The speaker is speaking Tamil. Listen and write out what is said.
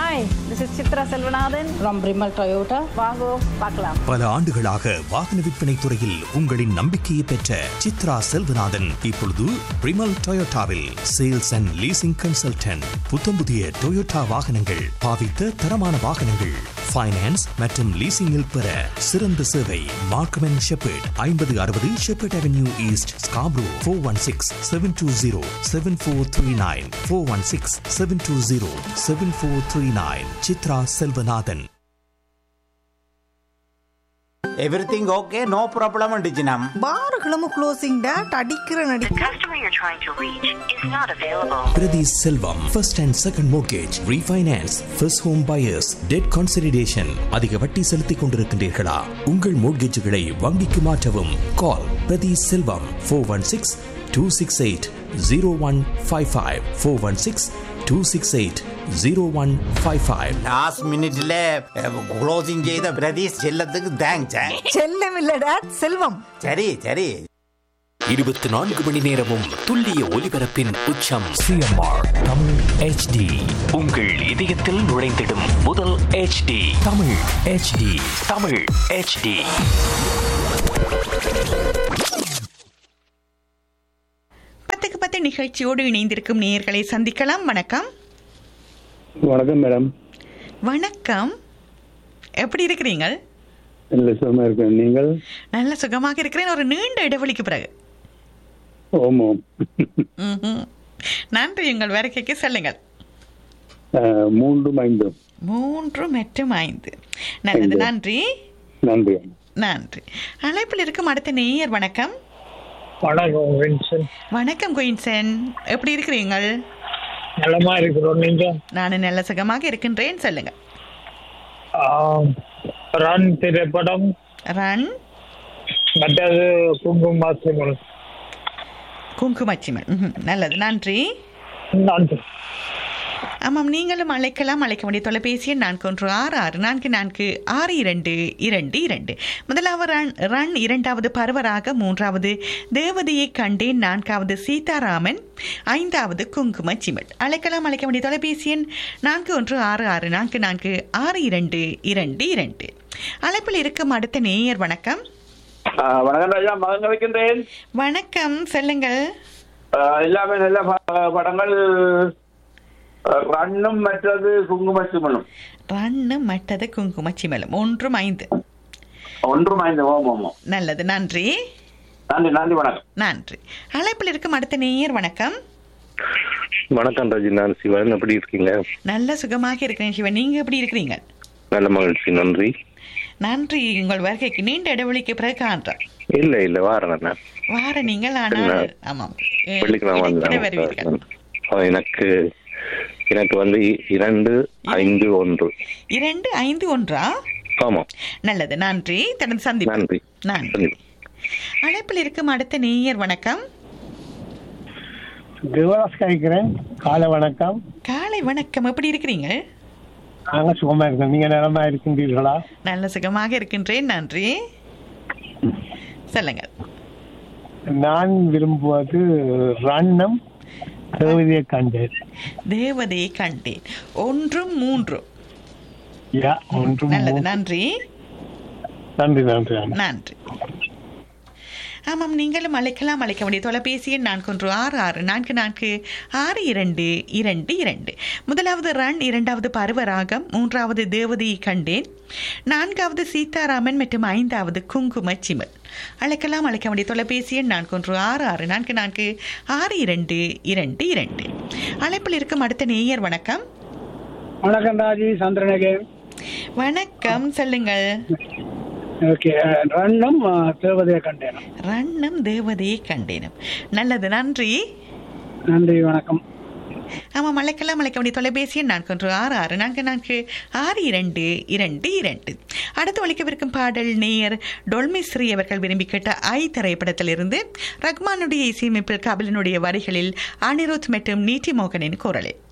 Hi this is Chitra Selvanathan from Brimal Toyota. வாங்கோ பார்க்கலாம் பல ஆண்டுகளாக வாகன விற்பனை துறையில் உங்களின் நம்பிக்கையை பெற்ற சித்ரா செல்வநாதன் இப்பொழுது பிரிமல் டொயோட்டாவில் சேல்ஸ் அண்ட் லீசிங் கன்சல்டன்ட் புத்தம் புதிய டொயோட்டா வாகனங்கள் பாவித்த தரமான வாகனங்கள் ஃபைனான்ஸ் மற்றும் லீசிங்கில் பெற சிறந்த சேவை மார்க்கம் அண்ட் ஷெப்பர்ட் ஐம்பது அறுபது Sheppard avenue east Scarborough four one six seven two zero seven four three nine four one six seven two zero seven four three nine Chitra Selvanathan everything okay no problem அண்டிச்சினம் பார்களும் க்ளோசிங் டேட் அடிக்கிற நடி The customer you're trying to reach is not available. Priti Selvam, first and second mortgage, refinance, first home buyers, debt consolidation. அதிக வட்டி செலுத்திக் கொண்டிருக்கின்றீர்களா உங்கள் மோட்கேஜுகளை வங்கிக்கு மாற்றவும் call Prathi Selvam four one six two six eight zero one five five four one six two six eight zero one five five last மினிட்ல க்ளோசிங் செய்த பிரதீஷ் செல்லத்துக்கு தேங்க்ஸ் செல்லம் இல்ல டேட் செல்வம் சரி சரி இருபத்தி நான்கு மணி நேரமும் துல்லிய ஒலிபரப்பின் உச்சம் சிஎம்ஆர் தமிழ் ஹெச்டி உங்கள் இதயத்தில் நுழைந்திடும் முதல் HD Tamil HD Tamil HD பத்துக்கு பத்து நிகழ்ச்சியோடு இணைந்திருக்கும் நேயர்களை சந்திக்கலாம் வணக்கம் வணக்கம் மேடம் வணக்கம் எப்படி இருக்கிறீங்க நல்ல சுகமா இருக்கேன் நீங்கள் நல்ல சுகமாக இருக்கிறேன் ஒரு நீண்ட இடைவெளிக்கு பிறகு ஓமோம் ம்ஹும். நன்றி உங்கள் வேலைக்கு செல்லுங்கள் அஹ், மூன்றும் ஐந்தும் மூன்று மற்றும் ஐந்து நல்லது ஐந்து. நன்றி நன்றி நன்றி அழைப்பில் இருக்கும் அடுத்த நேயர் வணக்கம் வணக்கம் வின்சன் வணக்கம் குயின்சன் எப்படி இருக்கிறீங்கள் நலமா இருக்கிறோம் நீங்க நான் நல்ல சுகமாக இருக்கின்றேன் சொல்லுங்க ஆம், ரன் திரைப்படம் ரன் மற்றது குங்கும மாசிமல் குங்குமச்சிமல் ம்ஹும். நல்லது நன்றி நன்றி ஆமாம் நீங்களும் அழைக்கலாம் அழைக்க வேண்டிய தொலைபேசி எண் நான்கு ஒன்று ஆறு ஆறு நான்கு நான்கு ஆறு இரண்டு இரண்டு இரண்டு முதலாவது ரன் ரன் இரண்டாவது பருவராக மூன்றாவது தேவதையை கண்டேன் நான்காவது சீதாராமன் ஐந்தாவது குங்கும சிமல் அழைக்கலாம் அழைக்க வேண்டிய தொலைபேசி எண் நான்கு ஒன்று ஆறு ஆறு நான்கு நான்கு ஆறு இரண்டு இரண்டு இரண்டு அழைப்பில் இருக்கும் அடுத்த நேயர் வணக்கம் வணக்கம் ராஜா மகன் வைக்கின்றேன் வணக்கம் சொல்லுங்கள் எல்லாமே நல்ல ப- படங்கள் அஹ், ரன்னும் மற்றது குங்குமச்சிமனும் ரன்னு மட்டது குங்கும சிமலும் ஒன்றும் ஐந்து ஒன்றும் ஐந்து ஓம் ஓமம் நல்லது நன்றி நன்றி நன்றி வணக்கம் நன்றி அழைப்பில் இருக்கும் அடுத்த நேயர் வணக்கம் வணக்கம் ராஜி நான் சிவன் எப்படி இருக்கீங்க நல்ல சுகமாக இருக்கிறேன் சிவன் நீங்க எப்படி இருக்கிறீங்க நல்ல மகிழ்ச்சி நன்றி நன்றி உங்கள் வருகைக்கு நீண்ட இடைவெளிக்கு பிறகு காண்றேன் இல்ல இல்ல வாரேன் நான் வார நீங்கள் ஆனால் இல்ல. ஆமாம் அஹ், வெள்ளிக்கிழமை இடைக்கிட வருவீர்கள் வந்தேன் அஹ் எனக்கு எனக்கு வந்து இ- இரண்டு ஐந்து ஒன்று இரண்டு ஐந்து ஒன்றா ஆமா நல்லது நன்றி தொடர்ந்து சந்திப்பு நன்றி நன்றி சந்திப்பு. அழைப்பில் இருக்கும் அடுத்த நேயர் வணக்கம் திவராஸ் கழிக்கிறேன் காலை வணக்கம் காலை வணக்கம் எப்படி இருக்கிறீங்க நாங்க சுகமா இருக்கோம் நீங்க நலமா இருக்கின்றீர்களா நல்ல சுகமாக இருக்கின்றேன் நன்றி சொல்லுங்கள் நான் விரும்புவது ரன்னம் தேவதையை கண்டேன் தேவதையை கண்டேன் ஒன்றும் மூன்றும் யா ஒன்று நல்லது நன்றி நன்றி நன்றி நன்றி நன்றி ஆமாம் நீங்களும் அழைக்கலாம் அழைக்க வேண்டிய தொலைபேசி எண் நான்கு ஒன்று ஆறு ஆறு நான்கு நான்கு ஆறு இரண்டு இரண்டு இரண்டு முதலாவது ரன் இரண்டாவது பருவராகம் மூன்றாவது தேவதையை கண்டேன் நான்காவது சீதாராமன் மற்றும் ஐந்தாவது குங்கும சிமல் அழைக்கலாம் அழைக்க வேண்டிய தொலைபேசி எண் நான்கு ஒன்று ஆறு ஆறு நான்கு நான்கு ஆறு இரண்டு இரண்டு இரண்டு அழைப்பில் இருக்கும் அடுத்த நேயர் வணக்கம் வணக்கம் ராஜி சந்திரநகர் வணக்கம் சொல்லுங்கள் ஓகே ரன்னம் தேவதையை கண்டேன் ரன்னம் தேவதையை கண்டேனும் நல்லது நன்றி நன்றி வணக்கம் ஆமாம் அழைக்கலாம் அழைக்க வேண்டிய தொலைபேசி எண் நான்கு ஒன்று ஆறு ஆறு நான்கு நான்கு ஆறு இரண்டு இரண்டு இரண்டு அடுத்து ஒழிக்கவிருக்கும் பாடல் நேயர் டொல்மிஸ்ரீ அவர்கள் விரும்பி கேட்ட ஐ திரைப்படத்திலிருந்து ரஹ்மானுடைய இசையமைப்பில் கபிலனுடைய வரிகளில் அனிருத் மற்றும் நீட்டி மோகனின் குரலில்